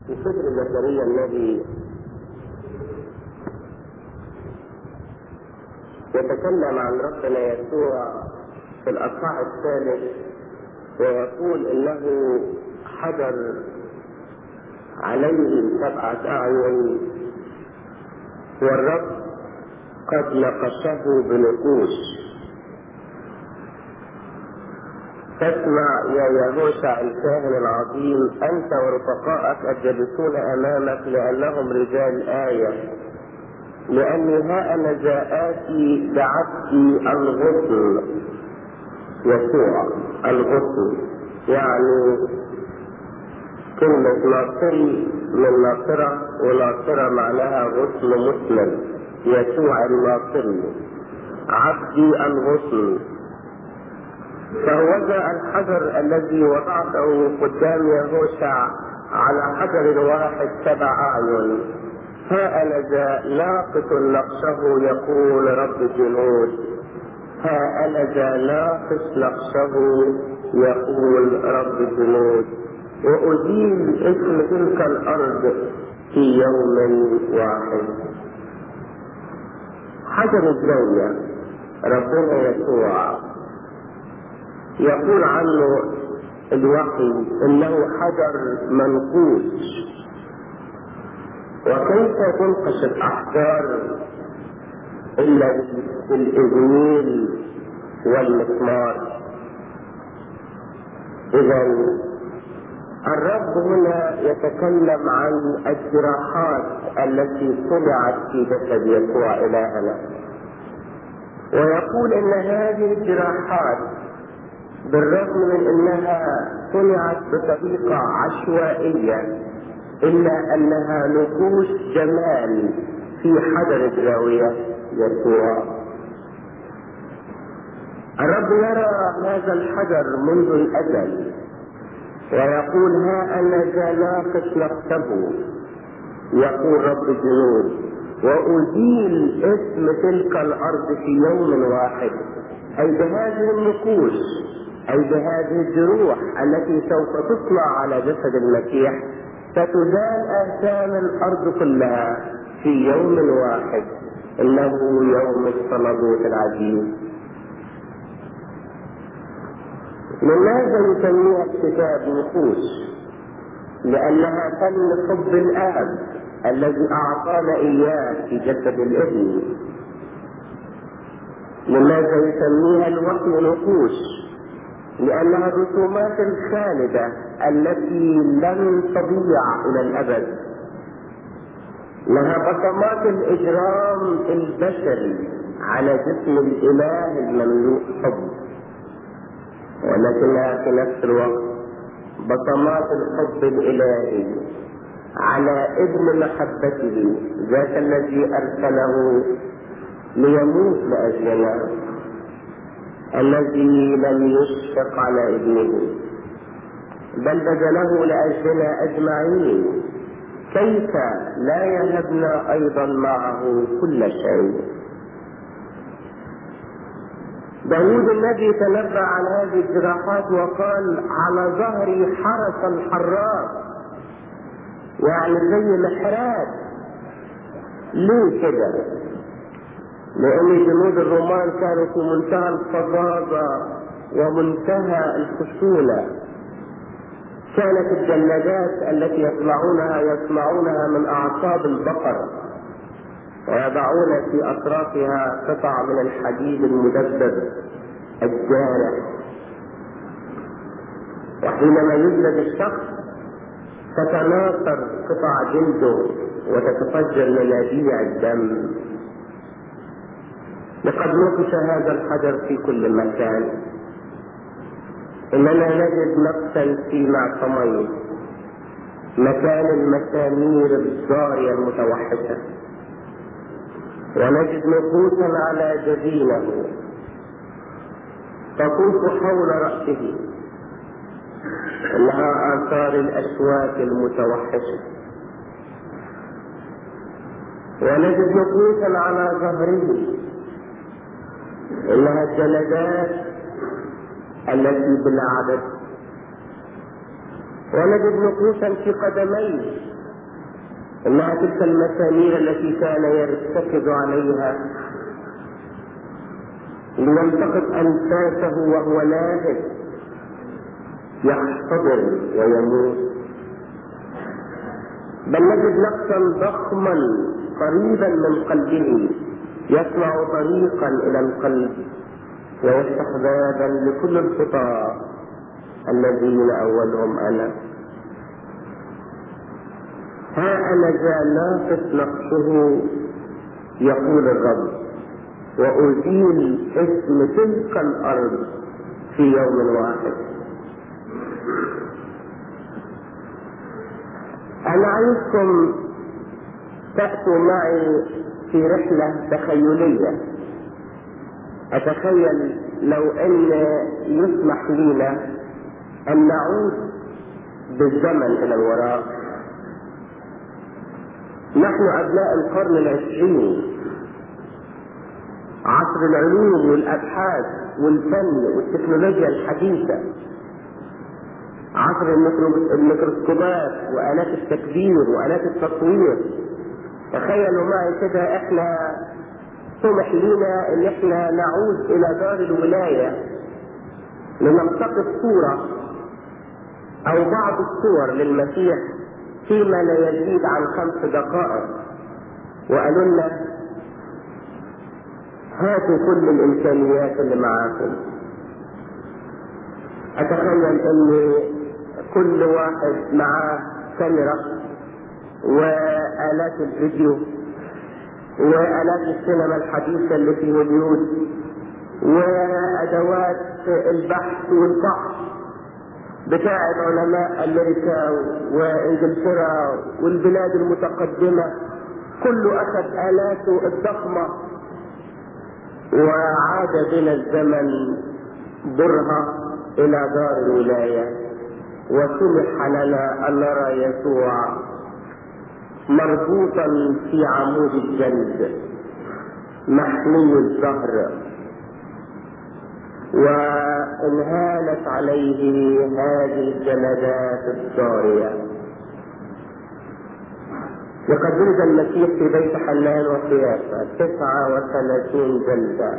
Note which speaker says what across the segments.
Speaker 1: في سفر زكريا الذي يتكلم عن ربنا يسوع في الاصحاح الثالث ويقول انه حجر عليه سبعة أعين والرب قد نقشه بنقوش فاسمع يا يهوشع الكاهن العظيم أنت ورفقائك الجالسون أمامك لأنهم رجال آية لأني ها أنا جاءاتي بعبدي الغصن يسوع الغصن يعني كلمة ناصري من ناصرة وناصرة معناها غصن مسلم يسوع الناصري عبدي الغصن فهوذا الحجر الذي وضعته قدام يهوشع على حجر واحد سبع أعين ها أنا ذا ناقص نقشه يقول رب الجنود ها أنا ذا ناقص نقشه يقول رب الجنود وأزيل اسم تلك الأرض في يوم واحد حجر الزاوية ربنا يسوع يقول عنه الوحي انه حجر منقوش وكيف تنقش الاحجار الا بالاذنين والمسمار اذا الرب هنا يتكلم عن الجراحات التي صنعت في جسد يسوع الهنا ويقول ان هذه الجراحات بالرغم من انها صنعت بطريقه عشوائيه الا انها نقوش جمال في حجر الزاويه يسوع الرب يرى هذا الحجر منذ الازل ويقول ها انا ذا ناقص نقصه يقول رب الجنود وازيل اسم تلك الارض في يوم واحد اي بهذه النقوش أي بهذه الجروح التي سوف تصنع على جسد المسيح ستزال آثام الأرض كلها في يوم واحد إنه يوم الصلبوت العجيب لماذا يسميها الكتاب نقوش؟ لأنها فن حب الآب الذي أعطانا إياه في جسد الابن لماذا يسميها الوحي نقوش؟ لأنها الرسومات الخالدة التي لن تضيع إلى الأبد لها بصمات الإجرام البشري على جسم الإله المملوء حب ولكنها في نفس الوقت بصمات الحب الإلهي على ابن محبته ذاك الذي أرسله ليموت لأجلنا الذي لم يشفق على ابنه بل بذله لاجلنا اجمعين كيف لا يهبنا ايضا معه كل شيء داود النبي تنبأ عن هذه الجراحات وقال على ظهري حرس الحراس يعني زي محراب ليه كده لأن جنود الرومان كانوا في منتهى الفظاظة ومنتهى الخشونة كانت الجلادات التي يصنعونها يصنعونها من أعصاب البقر ويضعون في أطرافها قطع من الحديد المدبب الجارح وحينما يجلد الشخص تتناثر قطع جلده وتتفجر منابيع الدم لقد نقش هذا الحجر في كل مكان اننا نجد نقشا في معصمين مكان المسامير الضارية المتوحشة ونجد نقوشا على جبينه تطوف حول رأسه لها آثار الأشواك المتوحشة ونجد نقوشا على ظهره انها الجلدات التي بلا عدد ونجد نقوشا في قدميه انها تلك المسامير التي كان يرتكز عليها ليلتقط انفاسه وهو ناهد يحتضر ويموت بل نجد نقصا ضخما قريبا من قلبه يصنع طريقا الى القلب ويفتح بابا لكل الخطى الذين اولهم انا ها انا ذا ناقص نقصه يقول الرب وازيل اسم تلك الارض في يوم واحد انا عايزكم تاتوا معي في رحله تخيليه اتخيل لو ان يسمح لنا ان نعود بالزمن الى الوراء نحن ابناء القرن العشرين عصر العلوم والابحاث والفن والتكنولوجيا الحديثه عصر الميكروسكوبات والات التكبير والات التصوير تخيلوا معي كده احنا سمح لنا ان احنا نعود الى دار الولايه لنلتقط صوره او بعض الصور للمسيح فيما لا يزيد عن خمس دقائق وقالوا لنا هاتوا كل الامكانيات اللي معاكم اتخيل ان كل واحد معاه كاميرا والات الفيديو والات السينما الحديثه اللي في هوليود وادوات البحث والفحص بتاعة علماء امريكا وانجلترا والبلاد المتقدمة كله اخذ الاته الضخمة وعاد بنا الزمن برهة الى دار الولاية وسمح لنا ان نرى يسوع مربوطا في عمود الجلد محمي الظهر وانهالت عليه هذه الجلدات الضارية لقد ولد المسيح في بيت حنان وقيافة تسعة وثلاثين جلدة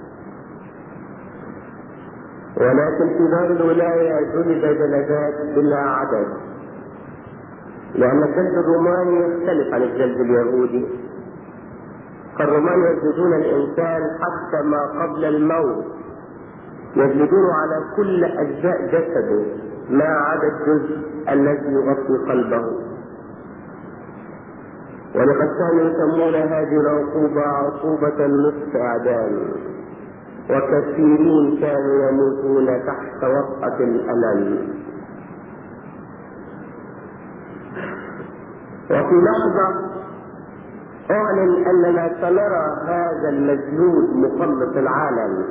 Speaker 1: ولكن في دار الولاية جلد جلدات بلا عدد لأن الجلد الروماني يختلف عن الجلد اليهودي فالرومان يجلدون الإنسان حتى ما قبل الموت يجلدون على كل أجزاء جسده ما عدا الجزء الذي يغطي قلبه ولقد كانوا يسمون هذه العقوبة عقوبة نصف إعدام وكثيرين كانوا يموتون تحت وطأة الألم وفي لحظة أعلن أننا سنرى هذا المجلود مخلص العالم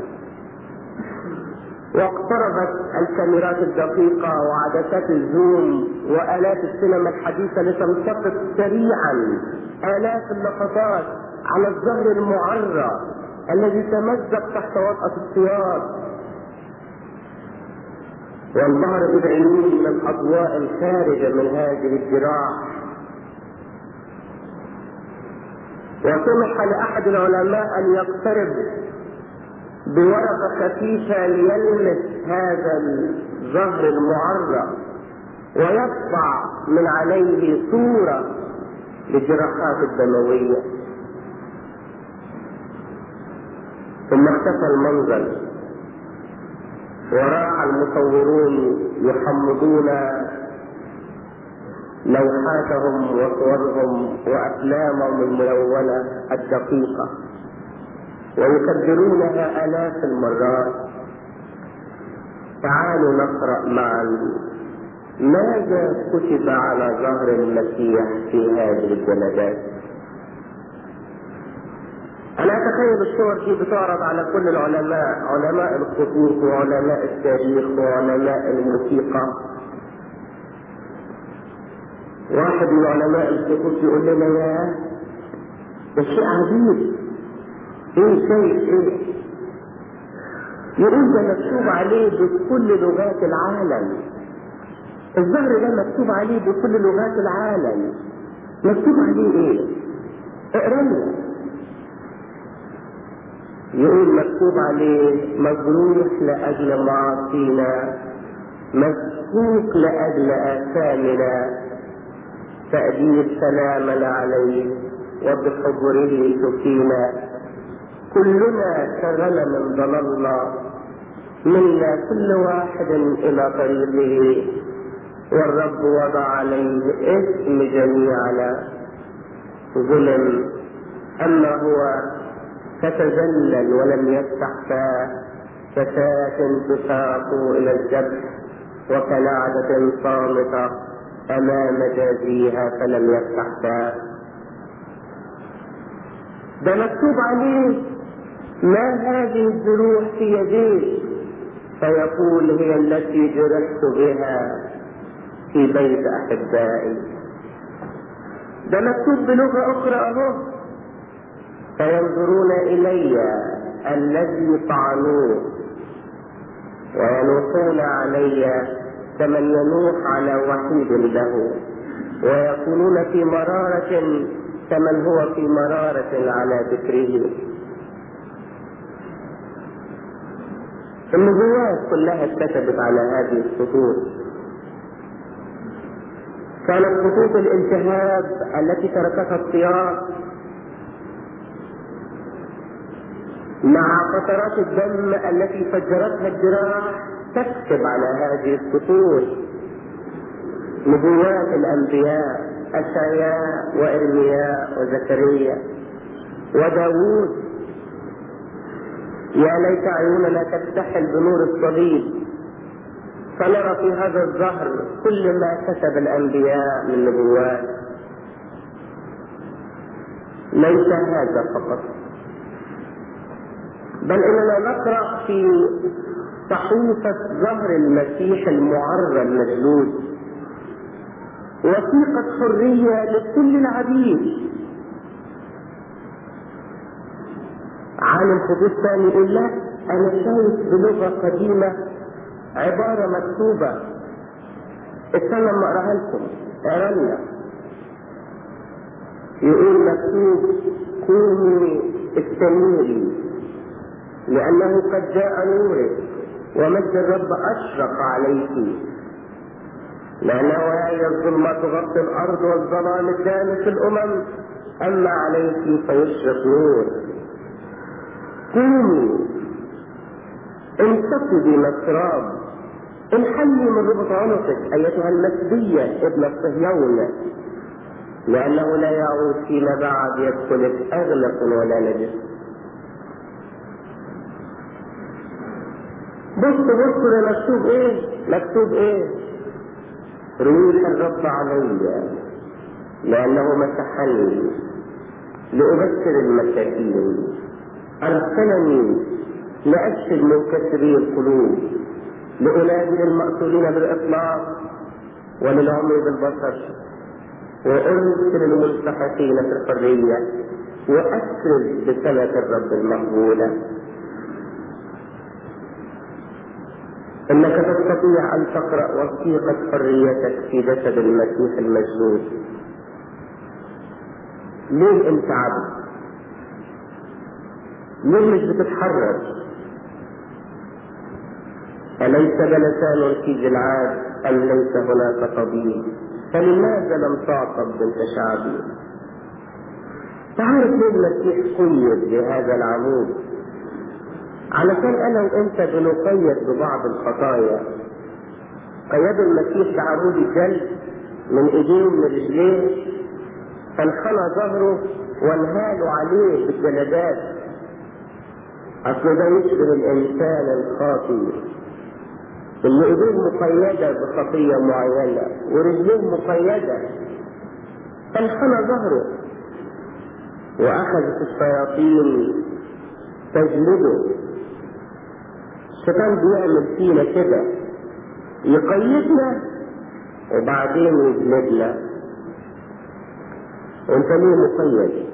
Speaker 1: واقتربت الكاميرات الدقيقة وعدسات الزوم وآلات السينما الحديثة لتلتقط سريعا آلاف اللقطات على الظهر المعرى الذي تمزق تحت وطأة السياط والظهر بعيون من الأضواء الخارجة من هذه الجراح وسمح لأحد العلماء أن يقترب بورقة خفيفة ليلمس هذا الظهر المعرى ويطبع من عليه صورة للجراحات الدموية ثم اختفى المنظر وراح المصورون يحمضون لوحاتهم وصورهم وافلامهم الملونه الدقيقه ويكبرونها آلاف المرات تعالوا نقرأ معا ماذا كتب على ظهر المسيح في هذه الجلدات أنا أتخيل الصور دي بتعرض على كل العلماء علماء الخطوط وعلماء التاريخ وعلماء الموسيقى واحد من علماء الخطوط يقول لنا يا ده شيء عجيب ايه شيء ايه يقول ده مكتوب عليه بكل لغات العالم الظهر ده مكتوب عليه بكل لغات العالم مكتوب عليه ايه اقرا لنا يقول مكتوب عليه مجروح لاجل معاصينا مسكوك لاجل اثامنا تأديب سلامنا عليه وبحضره شفينا كلنا كغنم ضللنا منا كل واحد الى طريقه والرب وضع عليه اسم جميعنا ظلم اما هو فتذلل ولم يفتح فاه كشاة تساق الى الذبح وكنعدة صامتة امام جازيها فلم يفتح فاه ده مكتوب عليه ما هذه الجروح في يديه فيقول هي التي جرحت بها في بيت احبائي ده مكتوب بلغه اخرى اهو فينظرون الي الذي طعنوه وينوحون علي كمن ينوح على وحيد له ويكونون في مرارة كمن هو في مرارة على ذكره النبوات كلها اتكتبت على هذه السطور كانت خطوط الالتهاب التي تركتها الصيام مع قطرات الدم التي فجرتها الجراح تكتب على هذه السطور نبوات الانبياء اشعياء وارمياء وزكريا وداوود يا ليت عيوننا تكتحل بنور الصليب فنرى في هذا الظهر كل ما كتب الانبياء من نبوات ليس هذا فقط بل اننا نقرا في صحيفه ظهر المسيح المعرى المجلود وثيقه حريه لكل العبيد عالم خطوط ثاني يقول لا انا شايف بلغه قديمه عباره مكتوبه استنى اما اقراها لكم اقرا لنا يقول مكتوب قومي استنيري لانه قد جاء نورك ومجد الرب اشرق عليك لانه هي الظلمه تغطي الارض والظلام الدامس الامم اما عليك فيشرق نور قومي انتقدي مسراب انحلي من ربط عنقك ايتها المسبية ابن الصهيون لانه لا يعود فيما بعد يدخلك اغلق ولا نجس بص بص ده مكتوب ايه مكتوب ايه روح الرب علي لانه مسحني لابشر المساكين أرسلني لأشفي منكسري القلوب لأنادي المأسورين بالإطلاق وللعمي بالبصر وأرسل الملتحقين في الحرية وأكرم بسنة الرب المقبولة إنك تستطيع أن تقرأ وثيقة حريتك في جسد المسيح المجنون ليه أنت عبد؟ ليه مش بتتحرر أليس بلسان في جلعاد أم ليس هناك طبيب فلماذا لم تعقب بنت شعبي تعرف ليه المسيح قيد بهذا العمود علشان انا وانت بنقيد ببعض الخطايا قيد المسيح بعمود الجلد من ايديه من رجليه فانحنى ظهره وانهالوا عليه بالجلدات اصل ده يشبه الانسان الخاطئ اللي ايديه مقيده بخطيه معينه ورجليه مقيده فانحنى ظهره واخذت الشياطين تجلده الشيطان بيعمل فينا كده يقيدنا وبعدين يجلدنا وانت ليه مقيد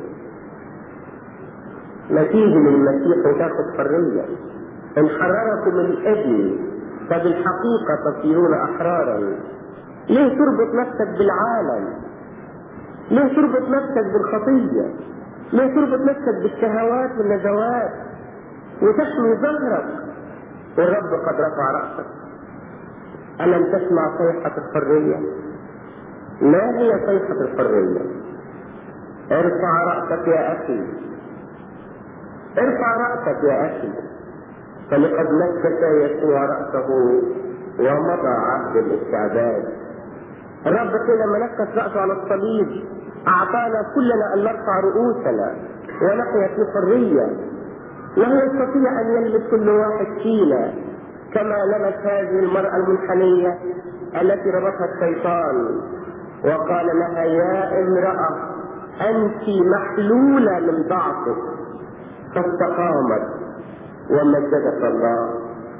Speaker 1: ما تيجي للمسيح وتاخد حرية إن حرركم الابن فبالحقيقة تصيرون أحرارا ليه تربط نفسك بالعالم ليه تربط نفسك بالخطية ليه تربط نفسك بالشهوات والنزوات وتحمي ظهرك والرب قد رفع رأسك ألم تسمع صيحة الحرية ما هي صيحة الحرية ارفع رأسك يا أخي ارفع رأسك يا أخي فلقد نكس يسوع رأسه ومضى عهد الاستعداد الرب كده لما نكس رأسه على الصليب أعطانا كلنا أن نرفع رؤوسنا ونحيا في حرية لا يستطيع أن يلبس كل واحد فينا كما لبس هذه المرأة المنحنية التي ربطها الشيطان وقال لها يا امرأة أنت محلولة من ضعفك فاستقامت ومجدت الله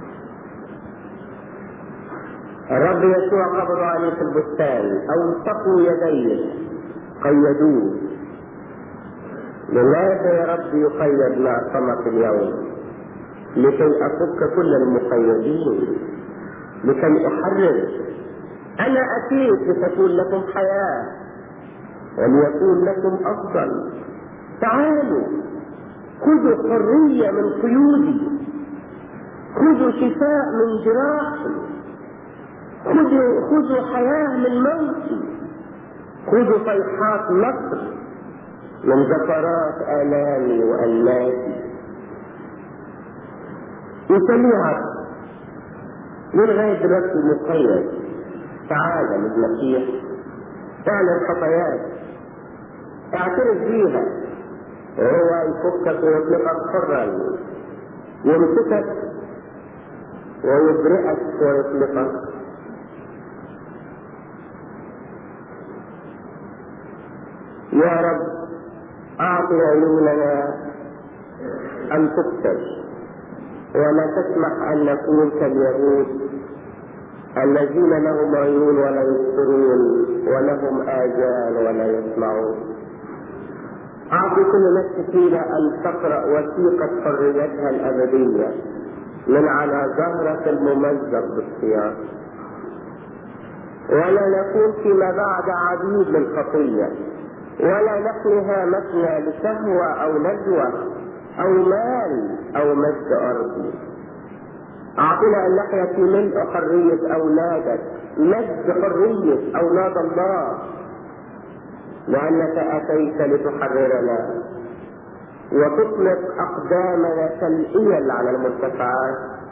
Speaker 1: الرب يسوع قبض عليه في البستان اوثقوا يديه قيدوه لماذا يا رب يقيد معصمك اليوم لكي افك كل المقيدين لكي احرر انا اتيت لتكون لكم حياه وليكون لكم افضل تعالوا خذوا حريه من قيودي خذوا شفاء من جراحي خذوا خذوا حياه من موتي خذوا صيحات نصر من زفرات آلامي وألماتي وسميعك لغاية دلوقتي مقيد تعالى للمسيح اعلن خطاياك اعترف بيها وهو يفكك ويطلقك حرا يمسكك ويبرئك ويطلقك يا رب أعطي عيوننا أن تكتب ولا تسمح أن نكون كاليهود الذين لهم عيون ولا يبصرون ولهم آذان ولا يسمعون أعطي كل نفس فينا أن تقرأ وثيقة حريتها الأبدية من على زهرة الممزق بالصيام ولا نكون فيما بعد عبيد للخطية ولا نحمها مثنى لشهوة أو نجوى أو مال أو مجد أرضي أعطنا أن نحيا في ملء حرية أولادك مجد حرية أولاد الله لأنك أتيت لتحررنا وتطلق أقدامنا كالإيل على المرتفعات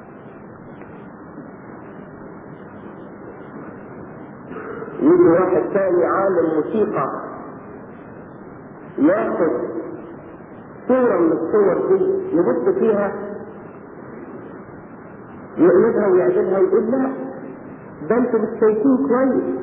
Speaker 1: يجي واحد ثاني عالم موسيقى ياخد صورة من الصور دي يبص فيها يقلبها ويعدلها ويقول لا ده انتوا مش شايفين كويس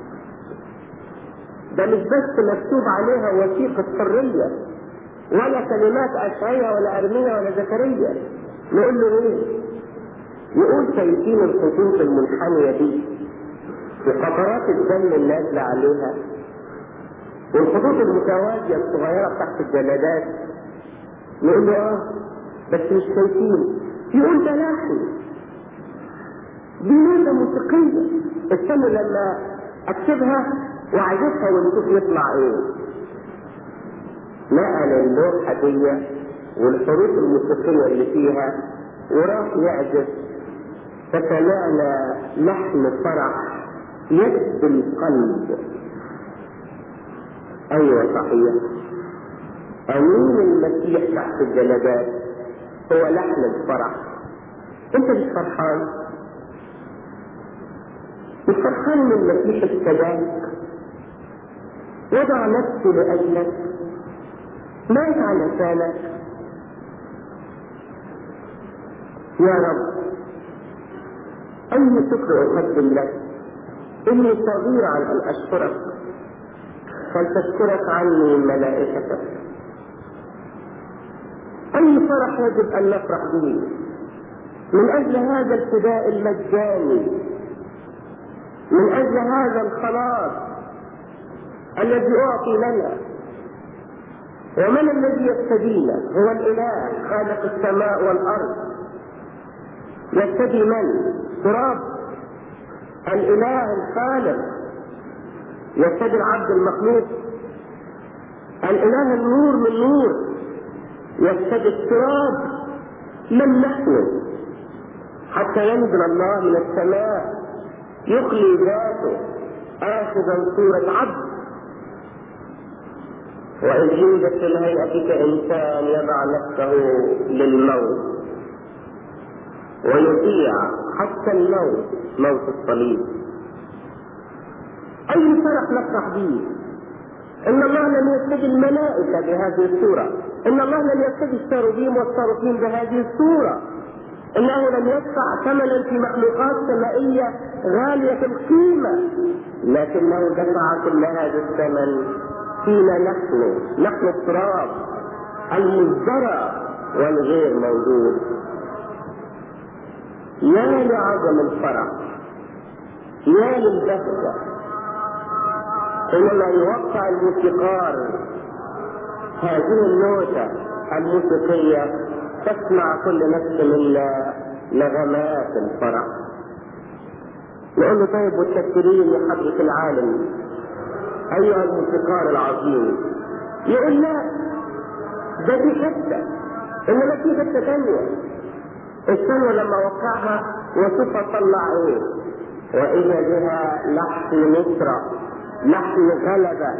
Speaker 1: ده مش بس مكتوب عليها وثيقة حرية ولا كلمات أشعية ولا أرمية ولا زكريا نقول له إيه؟ يقول شايفين الخطوط المنحنية دي بقطرات الدم النازلة عليها والخطوط المتوازية الصغيرة تحت الجلادات نقول له اه بس مش شايفين يقول ده لحن دي نوتة موسيقية استنوا لما اكتبها واعزفها ونشوف يطلع ايه نقل اللوحة دي والحروف الموسيقية اللي فيها وراح يعزف فسمعنا لحن فرح يكسب القلب ايوه صحيح امين المسيح تحت الجلدات هو لحن الفرح انت مش فرحان مش فرحان من المسيح ابتداك وضع نفسه لاجلك مات علشانك يا رب اي شكر اقدم لك اني صغير عن ان اشكرك فلتشكرك عني ملائكتك أي فرح يجب أن نفرح به من أجل هذا الفداء المجاني من أجل هذا الخلاص الذي أعطي لنا ومن الذي يفتدينا هو الإله خالق السماء والأرض يفتدي من؟ تراب الإله الخالق يفتدي العبد المخلوق الإله النور من نور يفتدي التراب من نحن حتى ينزل الله من السماء يخلي ذاته آخذا صورة عبد وإن يوجد في الهيئة كإنسان يضع نفسه للموت ويطيع حتى الموت موت الصليب أي فرح نفرح به إن الله لم يرتدي الملائكة بهذه الصورة إن الله لم يرتدي الشاروبيم والصاروخين بهذه الصورة إنه لم يدفع ثمنا في مخلوقات سمائية غالية القيمة لكنه دفع كل هذا الثمن فينا نحن نحن التراب المزدرى والغير موجود يا لعظم الفرح يا للبهجة حينما يوقع الموسيقار هذه النوتة الموسيقية تسمع كل نفس منا نغمات الفرح نقول له طيب متشكرين يا حضرة العالم أيها الموسيقار العظيم يقول لا ده دي حتة إنما في حتة ثانية الثانية لما وقعها وشوف طلع إيه وإذا بها لحن نصرة لحن غلبة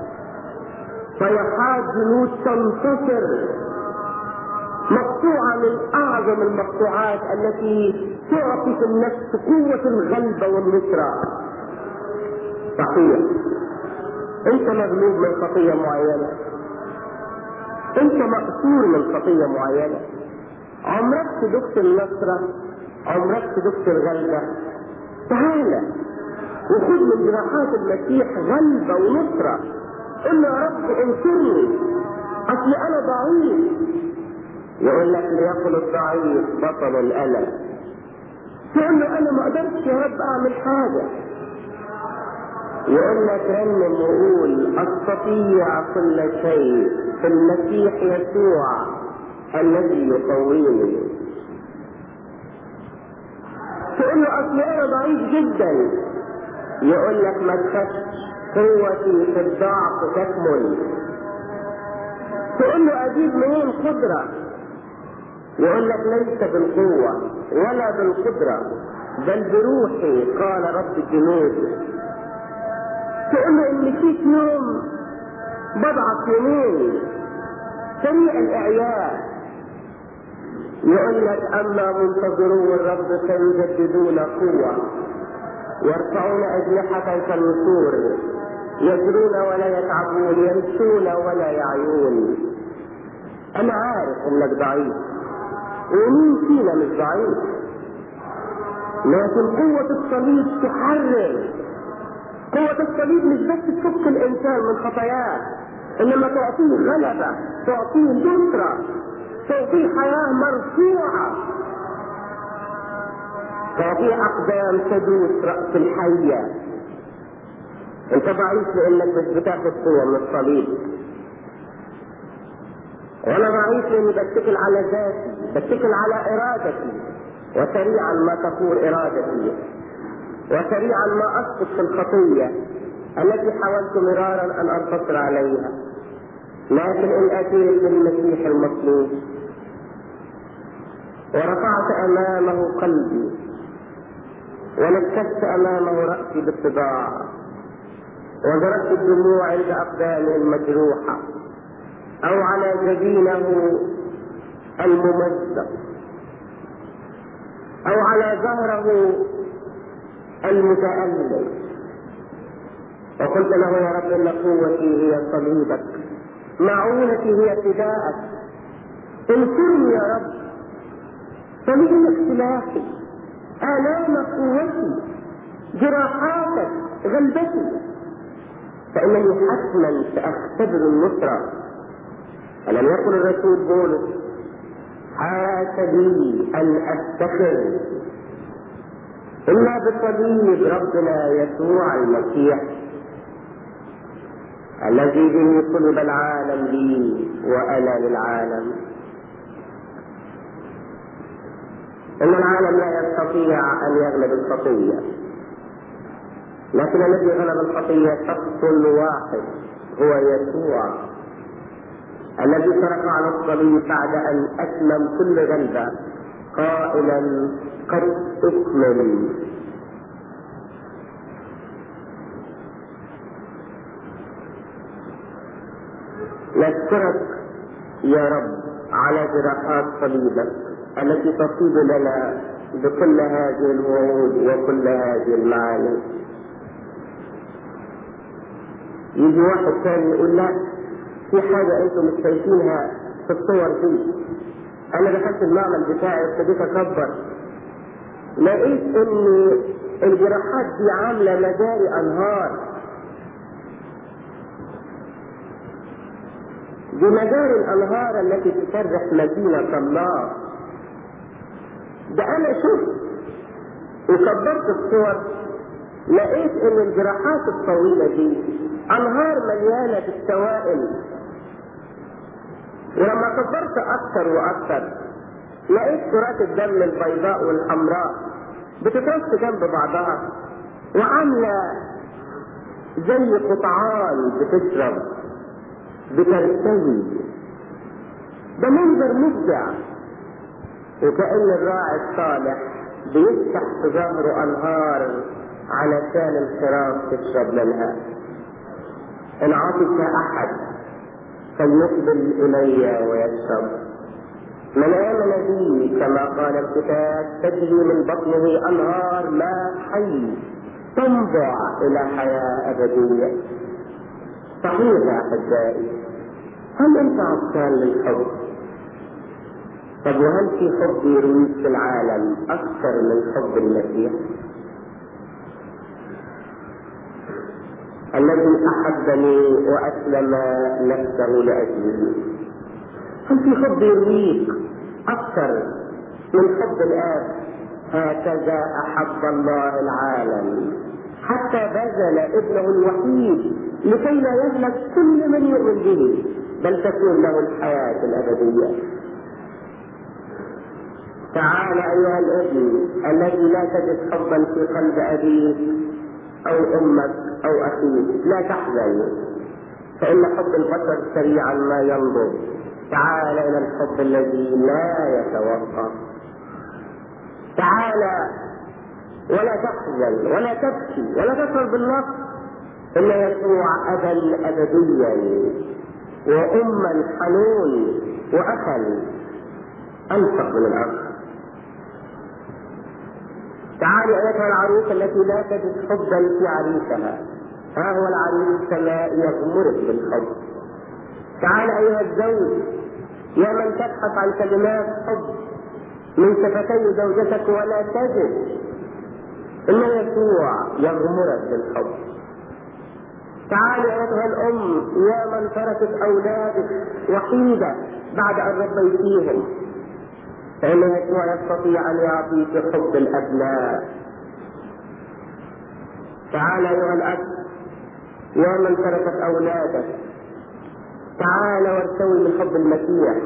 Speaker 1: صيحات جنود تنتصر مقطوعة من أعظم المقطوعات التي تعطي في النفس قوة الغلبة والنصرة صحيح أنت مغلوب من خطية معينة أنت مقصور من خطية معينة عمرك تدقت النصرة عمرك تدقت الغلبة تعالى وخذ من جراحات المسيح غلبة ونصرة قل له يا رب انصرني اصل انا ضعيف يقول لك ليقل الضعيف بطل الالم تقول له انا ما قدرتش يا رب اعمل حاجه يقول لك رنم وقول استطيع كل شيء في المسيح يسوع الذي يقويني تقول له اصل انا ضعيف جدا يقول لك ما تخافش قوتي في الضعف تكمل تقول له اجيب منين قدره يقول لك ليس بالقوه ولا بالقدره بل بروحي قال رب الجنود تقول له ان فيك يوم بضعف يومين سريع الاعياء يقول لك اما منتظرو الرب سيجددون قوه يرفعون اجنحه كالنسور يجرون ولا يتعبون يمشون ولا يعيون انا عارف انك ضعيف ومين فينا مش ضعيف لكن قوة الصليب تحرر قوة الصليب مش بس تفك الإنسان من خطاياه إنما تعطيه غلبة تعطيه نصرة تعطيه حياة مرفوعة تعطيه أقدام تدوس رأس الحية أنت ضعيف لأنك مش بتاخد قوة من الصليب وأنا ضعيف لأني بتكل على ذاتي بتكل على إرادتي وسريعا ما تفور إرادتي وسريعا ما اسقط في الخطيه التي حاولت مرارا ان انتصر عليها لكن ان اتيت بالمسيح المطلوب ورفعت امامه قلبي ونكست امامه راسي باتباع وضربت الدموع عند اقدامه المجروحه او على جبينه الممزق او على ظهره المتألم وقلت له يا رب ان قوتي هي صليبك معونتي هي فداءك انصرني يا رب صليبك سلاحي آلام قوتي جراحاتك غلبتي فإنني حتما سأختبر النصرة ألم يقل الرسول بولس حاش لي أن أفتخر إلا بصليب ربنا يسوع المسيح الذي به صلب العالم لي وأنا للعالم إن العالم لا يستطيع أن يغلب الخطية لكن الذي غلب الخطية شخص واحد هو يسوع الذي صرخ على الصليب بعد ان اسلم كل غلبه قائلا قد اكمل نشكرك يا رب على جراحات صليبك التي تصيب لنا بكل هذه الوعود وكل هذه المعاني يجي واحد ثاني يقول لا في حاجة انتم مش شايفينها في الصور دي انا دخلت المعمل بتاعي وابتديت اكبر لقيت ان الجراحات دي عاملة مجاري انهار بمجاري الانهار التي تفرح مدينة الله ده انا شفت وكبرت الصور لقيت ان الجراحات الطويلة دي انهار مليانة بالسوائل ولما كبرت اكثر واكثر لقيت كرات الدم البيضاء والحمراء بتترص جنب بعضها وعاملة زي قطعان بتشرب بترتوي ده منظر مبدع وكأن الراعي الصالح بيفتح في ظهره أنهار علشان الخراف تشرب منها إن عطش أحد فليقبل إلي ويشرب من آمن بي كما قال الكتاب تجري من بطنه أنهار ماء حي تنبع إلى حياة أبدية صحيح يا أحبائي هل أنت عطشان للحب؟ طب وهل في حب يرويك في العالم أكثر من حب المسيح؟ الذي أحبني وأسلم نفسه لأجلي هل في حب يرويك أكثر من حب الآب هكذا أحب الله العالم حتى بذل ابنه الوحيد لكي لا يهلك كل من يؤمن به بل تكون له الحياة الأبدية تعال أيها الابن الذي لا تجد حبا في قلب أبيك أو أمك أو أخيك لا تحزن فإن حب البشر سريعا ما ينضج تعال إلى الحب الذي لا يتوقف تعال ولا تحزن ولا تبكي ولا تشعر بالنقص إن يسوع أبا أبديا وأما حنون وأخا أنفق من الأرض تعالي أيتها العروس التي لا تجد حبا في عريسها ها هو العريس السماء يغمرك بالحب تعال أيها الزوج يا من تبحث عن كلمات حب من شفتي زوجتك ولا تجد إن يسوع يغمرك بالحب تعالي أيتها الأم يا من تركت أولادك وحيدة بعد أن ربيتيهم فإن يسوع يستطيع أن يعطيك حب الأبناء تعال أيها الأب يا من تركت أولادك تعال وارتوي من حب المسيح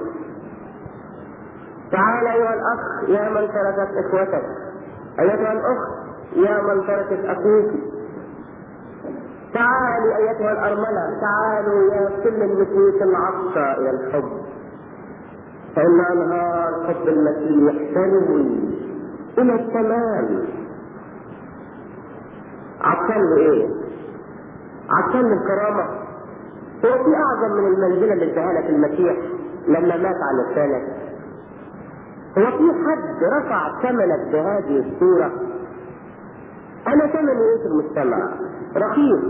Speaker 1: تعال أيها الأخ يا من تركت إخوتك أيتها الأخت يا من تركت أخوك تعالوا أيتها الأرملة تعالوا يا كل النفوس العطشة إلى الحب فإن أنهار حب المسيح تروي إلى التمام عطشان لإيه؟ عطشان للكرامة هو في أعظم من المنزلة اللي اداها لك المسيح لما مات على لسانك هو في حد رفع ثمنك بهذه الصورة أنا ثمني إيه في المجتمع؟ رخيص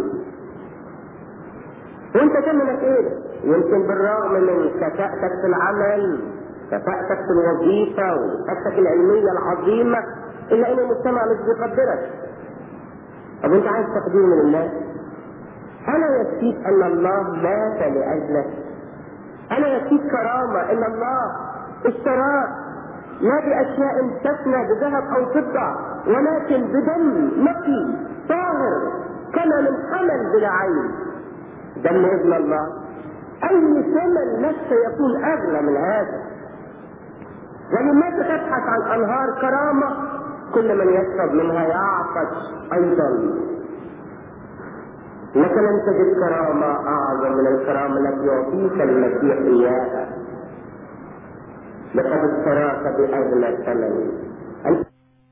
Speaker 1: وأنت ثمنك إيه؟ يمكن بالرغم من كفاءتك في العمل كفاءتك في الوظيفة وكفاءتك العلمية العظيمة إلا إن المجتمع مش بيقدرك طب أنت عايز تقدير من الناس؟ ألا يكفيك أن الله مات لأجلك؟ ألا يكفيك كرامة أن الله اشتراك لا بأشياء تفنى بذهب أو فضة ولكن بدم نقي طاهر كما من حمل بلا عين دم ابن الله أي ثمن نفسه يكون أغلى من هذا ولماذا تبحث عن أنهار كرامة كل من يشرب منها يعطش أيضا لك لم تجد كرامة أعظم من الكرامة التي يعطيك المسيح إياها لقد اشتراك بأغلى ثمن أنت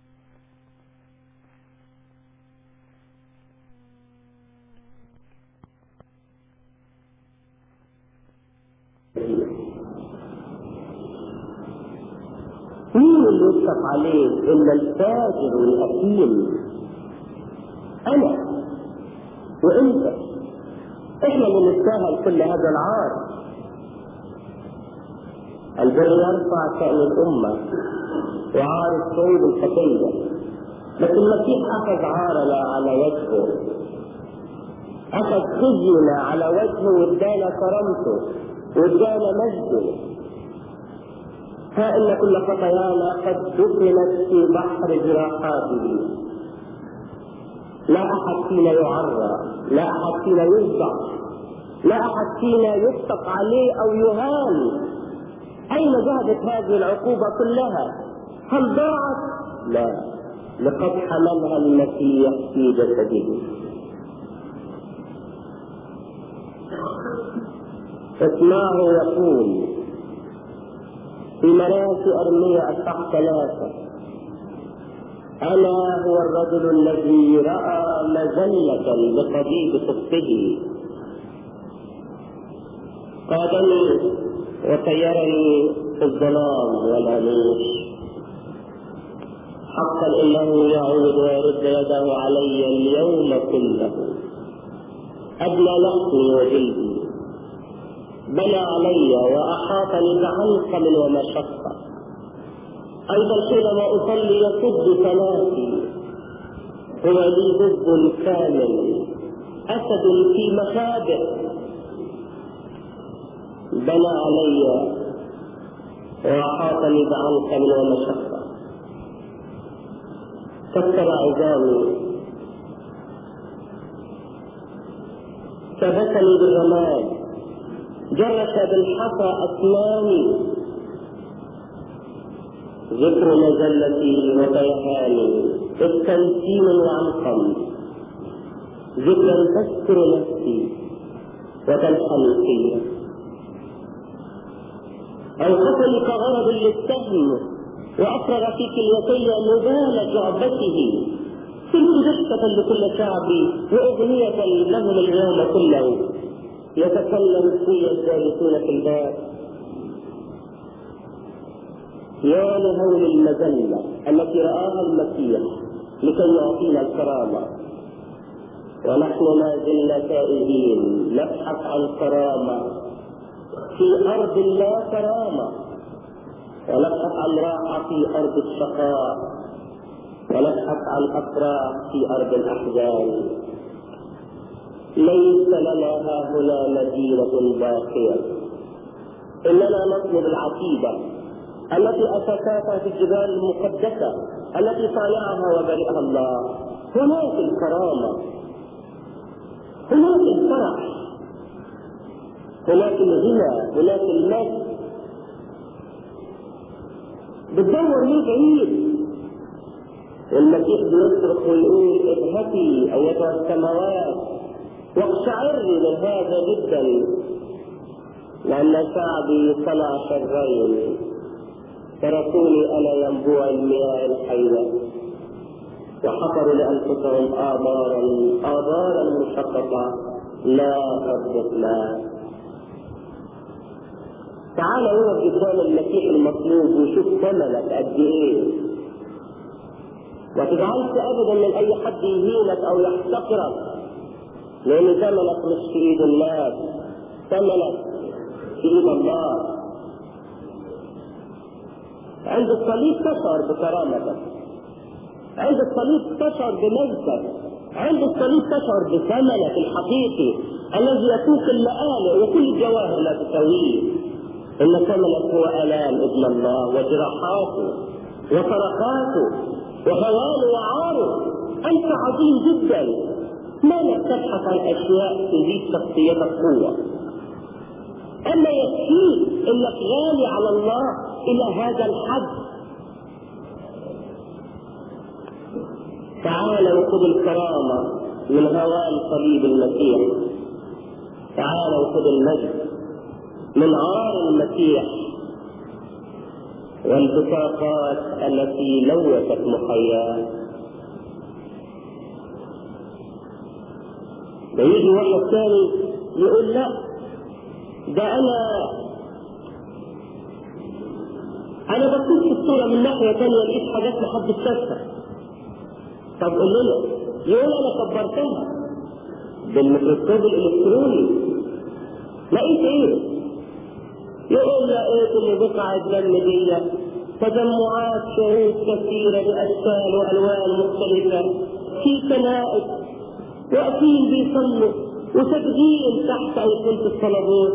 Speaker 1: مين اللي يشفق عليه الا الفاجر والاثيم انا وانت احنا اللي نستاهل كل هذا العار البر يرفع شأن الأمة وعار الشعوب الخطية لكن المسيح أخذ عارنا على وجهه أخذ خزينا على وجهه وادانا كرامته وادانا مجده ها إن كل خطايانا قد دفنت في بحر جراحاته لا أحد فينا يعرى لا أحد فينا يفضح لا أحد فينا يطلق عليه أو يهان أين ذهبت هذه العقوبة كلها هل ضاعت لا لقد حملها المسيح في جسده اسمعه يقول في مناسي أرمية أصح ثلاثة أنا هو الرجل الذي رأى مزلة بقضيب صفه قادني وسيرني في الظلام والهموش حقا انه يعود ويرد يده علي اليوم كله ابنى لحمي وجلدي بنى علي واحاطني بعنقم ومشقه ايضا حينما اصلي يصد صلاتي هو لي ضد كامل اسد في مخابئ بنى علي وأحاطني بعنقم ومشقة كسر عظامي كبسني بالرماد جرس بالحصى أسناني ذكر مزلتي وبيهاني التمثيل وعنقم ذكرا تذكر نفسي وتلحن فيا أوقفني كغرض للسهم وأفرغ في كليتي نبال جعبته كنت دفة لكل شعبي وأغنية لهم اليوم كله يتكلم في الجالسون في الباب يا لهول المذلة التي رآها المسيح لكي يعطينا الكرامة ونحن ما زلنا تائهين نبحث عن كرامة في أرض لا كرامة ونبحث عن راحة في أرض الشقاء ونبحث عن أفراح في أرض الأحزان ليس لنا ها هنا مدينة باقية إننا نطلب العتيبة التي أساساتها في الجبال المقدسة التي صانعها وبرئها الله هناك الكرامة هناك الفرح هناك الغنى هناك المجد بتدور ليه بعيد المسيح بيصرخ ويقول اذهبي ايتها السماوات واقشعري من هذا جدا لان شعبي صنع شرين تركوني انا ينبوع المياه الحيه وحفروا لانفسهم ابارا ابارا مشققه لا تضبط ماء تعال هو قدام المسيح المطلوب وشوف ثمنك قد ايه ما تجعلش ابدا من اي حد يهينك او يحتقرك لان ثمنك مش في ايد الناس ثمنك في ايد الله عند الصليب تشعر بكرامتك عند الصليب تشعر بمجدك عند الصليب تشعر بثمنك الحقيقي الذي يفوق اللآلئ وكل الجواهر لا تساويه إن ثمنك هو آلام ابن الله وجراحاته وصرخاته وهوانه وعاره أنت عظيم جدا ما لك تبحث عن أشياء تزيد شخصيتك قوة أما يكفيك إنك غالي على الله إلى هذا الحد تعال وخذ الكرامة من هوان صليب المسيح تعالوا خذوا المجد من عار المسيح والبطاقات التي لوثت محياه ويجي واحد ثاني يقول لا ده انا انا بصيت في الصوره من ناحيه ثانيه لقيت حاجات محدش شافها طب قول لنا يقول انا كبرتها بالميكروسكوب الالكتروني لقيت ايه؟ يقول لقيت ان بقع الدم دي تجمعات شهود كثيره باشكال والوان مختلفه في كنائس واقفين بيصلوا وساجدين تحت ايقونه الصلابات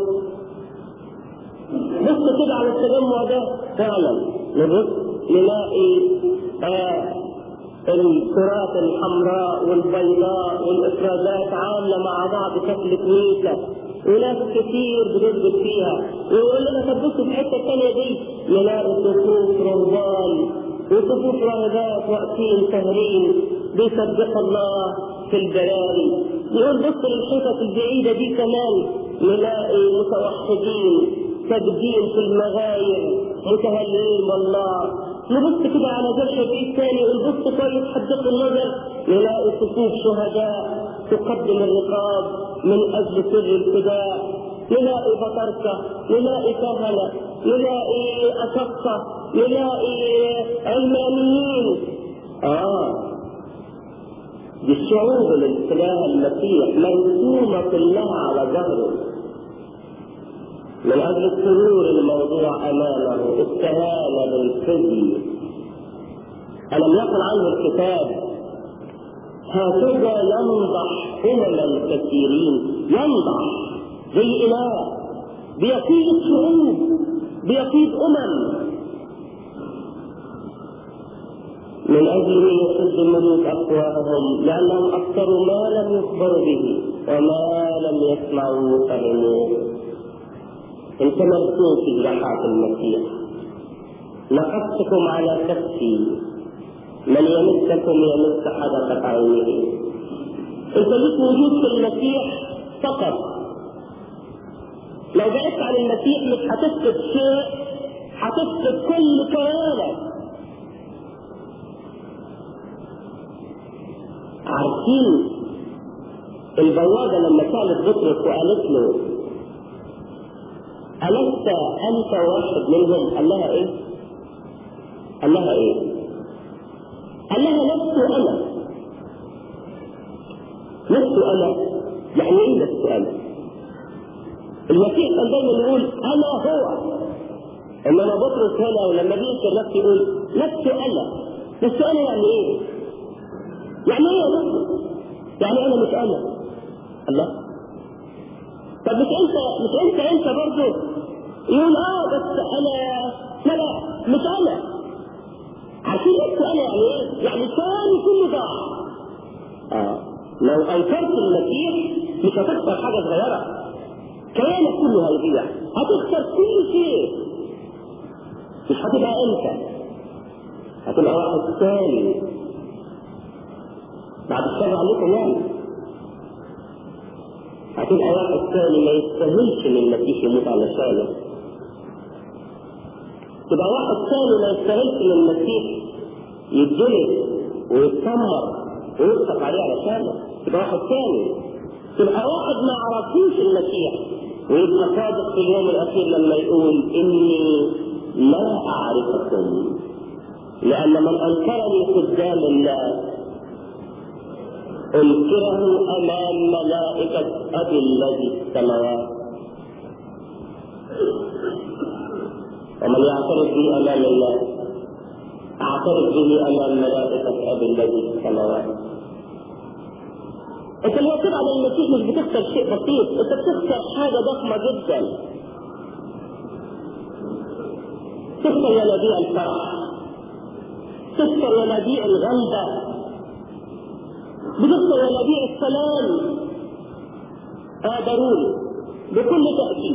Speaker 1: بص كده على التجمع ده فعلا نبص نلاقي آه الكرات الحمراء والبيضاء والافرازات عامله مع بعض شكل كويسه وناس كتير بتثبت فيها ويقول لنا طب بصوا في الحته الثانيه دي نلاقي صفوف رهبان وصفوف راهبات واقفين سهرين بيسبحوا الله في البراري يقول بص للحتت البعيده دي كمان نلاقي متوحدين ساجدين في المغاير متهللين بالله نبص كده على جرح بعيد ثاني ونبص كويس حدق النظر نلاقي صفوف شهداء تقدم الرقاب من اجل سر الفداء نلاقي بطركه نلاقي كهنه نلاقي اسقه نلاقي علمانيين اه دي الشعوب اللي اتجاه المسيح مرسومه كلها على ظهره من اجل السرور الموضوع امامه استهان بالخزي الم يقل عنه الكتاب هكذا ينضح امما كثيرين ينضح زي اله بيقيد شعوب بيقيد امم من اجل يسد الملوك افواههم لانهم اكثروا ما لم يخبروا به وما لم يسمعوا فهموه انت مرسوم في جراحات المسيح نقصتكم على كفي من يمسكم يمس حدقة عينه انت ليك وجود في المسيح فقط لو بعدت عن المسيح مش هتفقد شيء هتفقد كل كيانك عارفين البوابة لما سألت بطرس وقالت له ألست أنت واحد منهم؟ قال لها إيه؟ قال لها إيه؟ قال لها لست أنا لست أنا يعني إيه لست أنا؟ المسيح كان دايما يقول أنا هو إنما بطرس هنا ولما بيذكر نفسه يقول لست أنا لست أنا يعني إيه؟ يعني إيه يا بطرس؟ يعني أنا مش أنا الله طب مش انت مش انت انت برضه يقول اه بس انا لا لا مش انا عارفين لسه انا يعني ايه؟ يعني كان كله ضاع اه لو انكرت المسيح مش هتخسر حاجه صغيره كيانك كله هيضيع هتخسر كل شيء مش هتبقى انت هتبقى واحد ثاني بعد الشر عليكم يعني هتبقى واحد ثاني ما يستاهلش ان المسيح يموت علشانه تبقى واحد ثاني ما يستاهلش ان المسيح يتجلد ويتسمر ويسقط عليه علشانه تبقى واحد ثاني تبقى واحد ما عرفوش المسيح ويبقى صادق في اليوم الاخير لما يقول اني لا اعرفكم لان من انكرني قدام الناس انكره امام ملائكه ابي الذي في السماوات ومن يعترف بي امام الله اعترف به امام ملائكه ابي الذي في السماوات انت لما تبعد عن المسيح مش بتخسر شيء بسيط انت بتخسر حاجه ضخمه جدا تخسر ينابيع الفرح تخسر ينابيع الغلبه بتخسر ينابيع السلام اه ضروري بكل تاكيد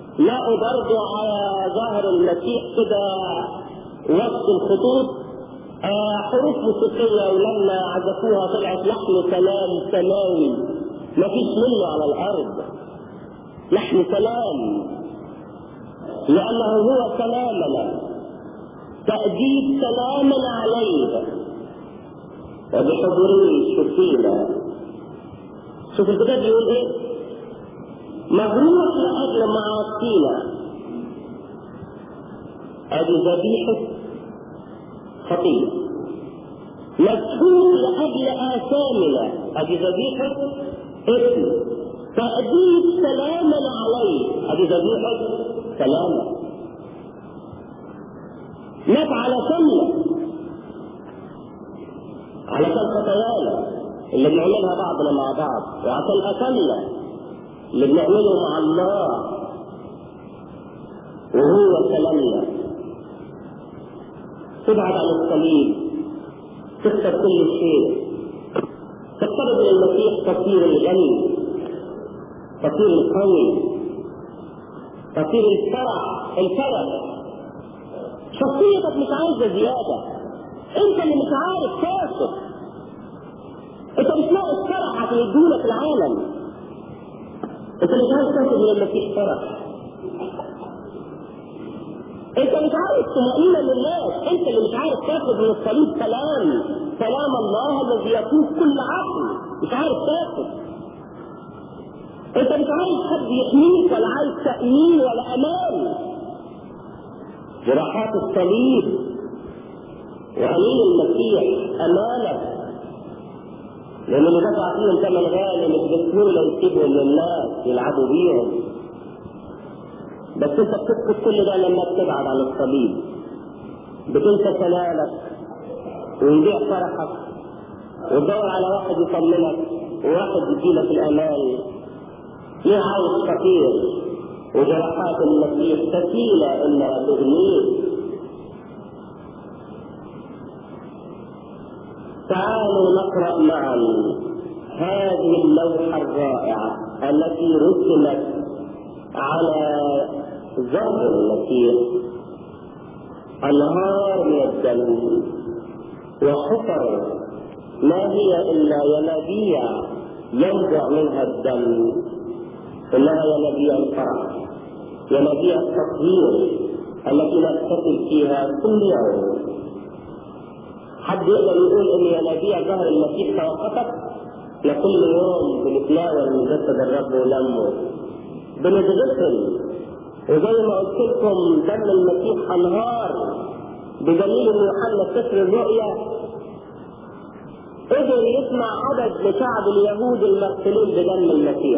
Speaker 1: لقوا برضه على ظهر المسيح كده وسط الخطوط آه حروف موسيقية ولما عزفوها طلعت لحن كلام سماوي ما فيش منه على الأرض لحن كلام لأنه هو كلامنا تأديب كلامنا عليه وبحضوره شفينا شوف الكتاب يقول ايه مغروح لأجل معاصينا ادي ذبيحة خطية مسحوق لأجل آثامنا ادي ذبيحة اسم تأديب سلامنا عليه ادي ذبيحة سلامة مات على سنة علشان خطايانا اللي بنعملها بعضنا مع بعض وعشان أكلنا اللي بنعمله مع الله وهو سلامنا تبعد عن الصليب تخسر كل شيء تقترب الى المسيح تصير الغني تصير القوي تصير الفرح الفرح شخصيتك مش عايزه زياده انت اللي مش عارف تاخد انت مش ناقص فرح عشان يدولك العالم انت مش عايز تاخد من المسيح فرح انت مش عارف طمأنينة للناس انت اللي مش عارف تاخد من الصليب سلام سلام الله الذي يفوق كل عقل مش عارف تاخد انت مش عايز حد يحميك ولا عايز تأمين ولا امان جراحات الصليب وأمين المسيح أمانة لأن اللي دفع فيهم ثمن غالي مش بسهولة يسيبهم للناس يلعبوا بيهم بس انت بتفقد كل ده لما بتبعد عن الصليب بتنسى سلامك ويضيع فرحك وتدور على واحد يطمنك وواحد يديلك الامان ليه عايش فقير وجراحات المسيح ثقيلة انها تغنيك تعالوا نقرأ معا هذه اللوحة الرائعة التي رسمت على ظهر المسيح أنهار من الدم وحفر ما هي إلا ينابيع ينبع منها الدم إنها ينابيع الفرح ينابيع التطهير التي نحتفل فيها كل يوم حد يقدر يقول ان ينابيع ظهر المسيح توقفت لكل يوم بنتناول من جسد الرب ولمه بنتغسل وزي ما قلت لكم دم المسيح انهار بدليل ان يوحنا سفر الرؤيا قدر يسمع عدد لشعب اليهود المغسولين بدم المسيح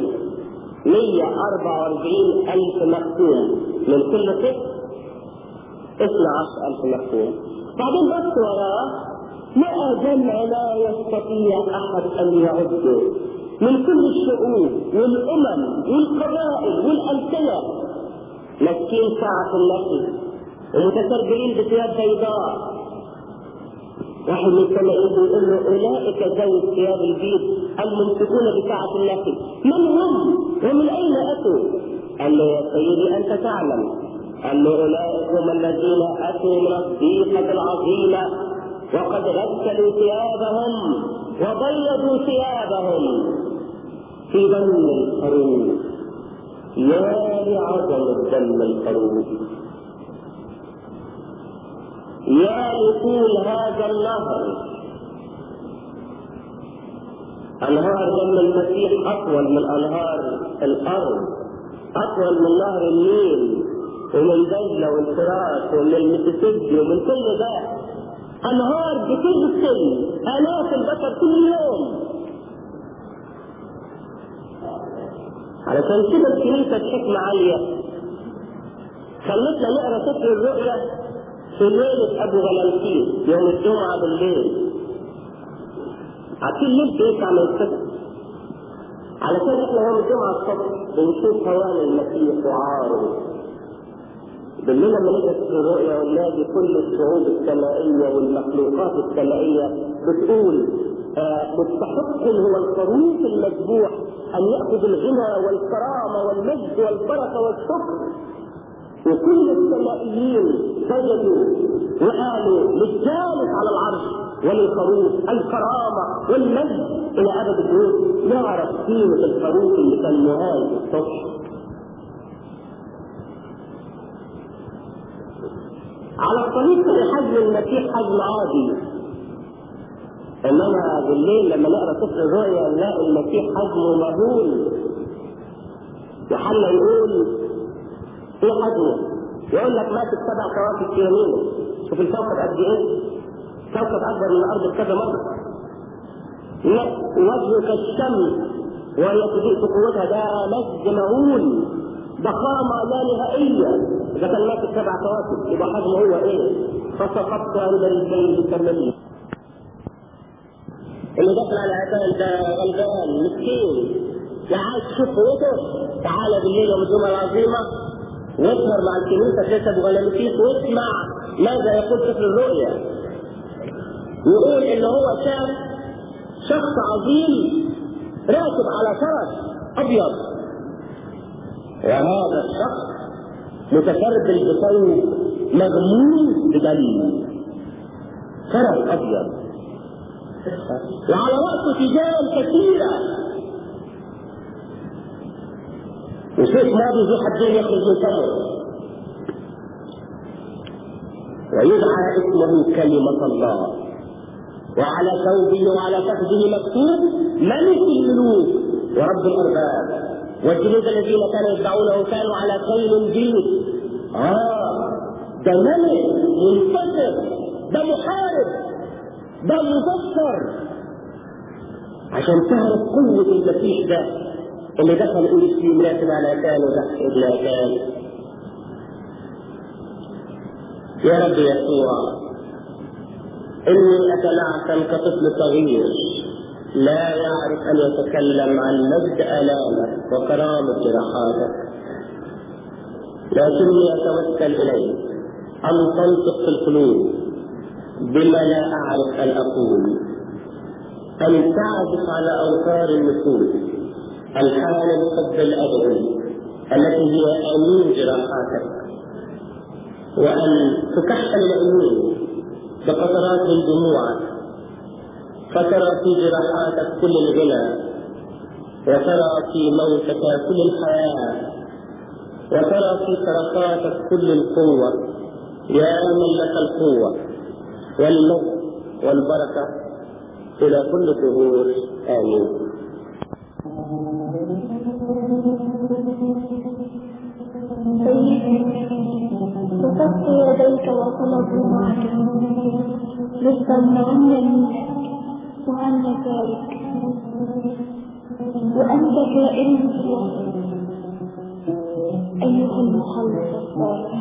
Speaker 1: 144 ألف مختوم من كل سفر 12 ألف مختوم بعدين بص وراه لقى جمع لا يستطيع أحد أن يعده من كل الشعوب والأمم والقبائل والألسنة ماسكين ساعة النفس ومتسربلين بثياب بيضاء واحد من السمائيين بيقول له أولئك ذوي الثياب البيض الممسكون بساعة النفس من هم ومن أين أتوا؟ قال له يا سيدي أنت تعلم قال له أولئك هم الذين أتوا من الضيقة العظيمة وقد غسلوا ثيابهم وبيضوا ثيابهم في دم الخروف يا لعظم الدم الخروف يا لطول هذا النهر انهار دم المسيح اطول من انهار الارض اطول من نهر النيل ومن دجله والفرات ومن المسيسيبي ومن كل ده انهار بتغسل الاف البشر كل يوم علشان كده الكنيسه بحكمه عاليه خلتنا نقرا سفر الرؤيا في ليله ابو غلامسين يوم الجمعه بالليل عارفين ليه بيطلع من السفر علشان احنا يوم الجمعه الصبح بنشوف هوان المسيح وعاره بالليل لما نقرا سفر الرؤيا ونلاقي كل الشعوب السمائيه والمخلوقات السمائيه بتقول آه مستحق هو الخروف المذبوح ان ياخذ الغنى والكرامه والمجد والبركه والشكر وكل السمائيين سجدوا وقالوا للجالس على العرش وللخروف الكرامة والمجد إلى أبد الدهور يعرف قيمة الخروف اللي كان نهاية الصبح على الطريق في حجم المسيح حجم عادي انما بالليل لما نقرا سفر الرؤيا نلاقي المسيح حجمه مهول يوحنا يقول ايه حجمه؟ يقول لك ماسك سبع كواكب في يمينه شوف الكوكب قد ايه؟ كوكب اكبر من الارض بكذا مره وجهه كالشمس وهي تضيء بقوتها ده مجد مهول ضخامه لا نهائيه اذا كان ماسك سبع كواكب يبقى حجمه هو ايه؟ فسقطت عند البيت الثمانيه اللي دخل على عبال ده غلبان مسكين لا عايز تشوف قوته تعالى بالليل يوم الجمعه العظيمه واسهر مع الكنيسه في ابو غلامسيس واسمع ماذا يقول سفر الرؤيا يقول ان هو شاف شخص عظيم راكب على فرس ابيض وهذا الشخص متكربل بثوب مغموس بدم فرس ابيض وعلى راسه تجارة كثيره وسيف ماضي ذو حدين يخرج من فمه ويدعى اسمه كلمة الله وعلى ثوبه وعلى فخذه مكتوب ملك الملوك ورب الأرباب والجنود الذين كانوا يتبعونه كانوا على خيل جيد آه ده ملك منتصر ده محارب ده مفكر عشان تعرف قوة المسيح ده اللي دخل يقول في مناسب على كان وتحت ابن كان يا رب يسوع إني أتنعم كطفل صغير لا يعرف أن يتكلم عن مجد آلامك وكرامة جراحاتك لكني أتوكل إليك أن تنطق في القلوب بما لا أعرف أن أقول أن تعزف على أوتار النفوس الحال الحب الأبدي التي هي أمين جراحاتك وأن تكحل العيون بقطرات من دموعك فترى في جراحاتك كل الغنى وترى في موتك كل الحياة وترى في صرخاتك كل القوة يا من لك القوة والمجد والبركة إلى كل الدهور آمين
Speaker 2: بسطت يديك وطلبوا معك لتمنعن منك وأنا ذلك وأنت كائن في الوسط أيها المخلص الصالح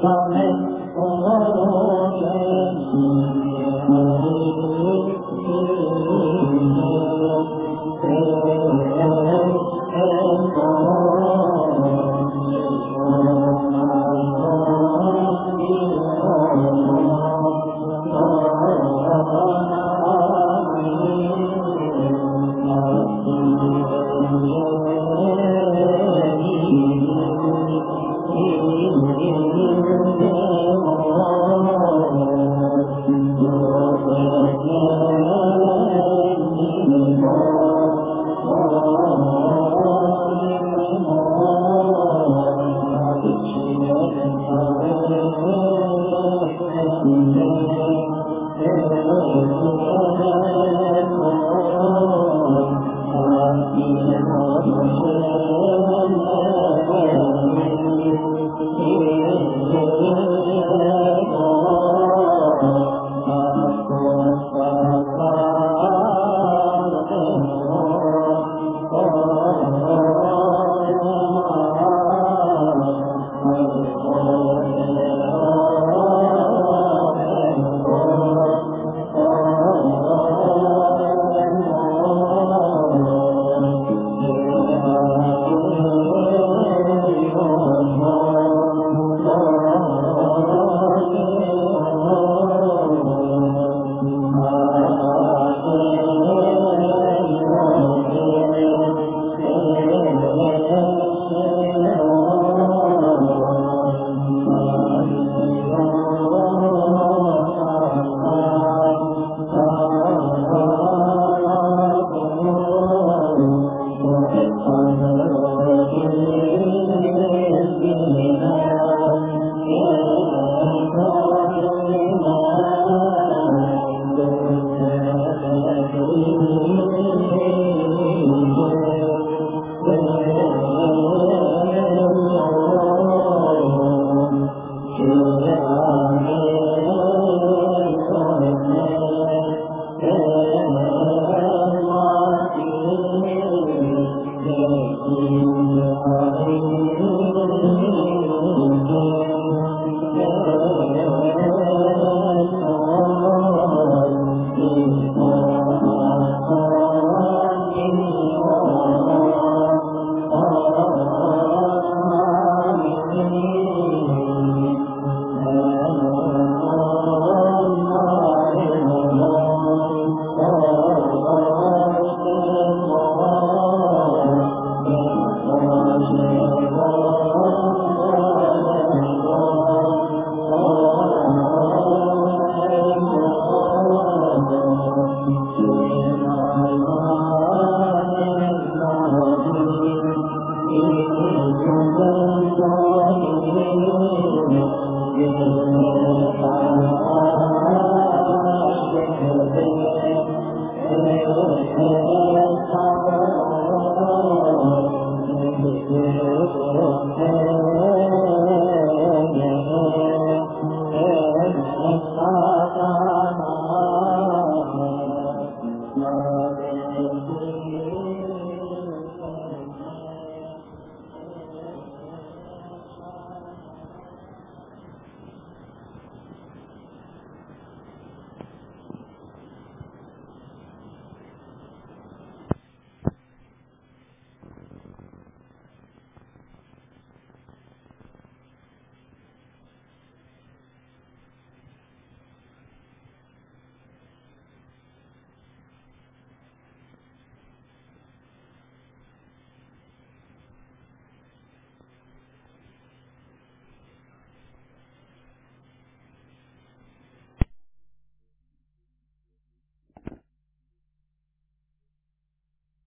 Speaker 3: Thank you.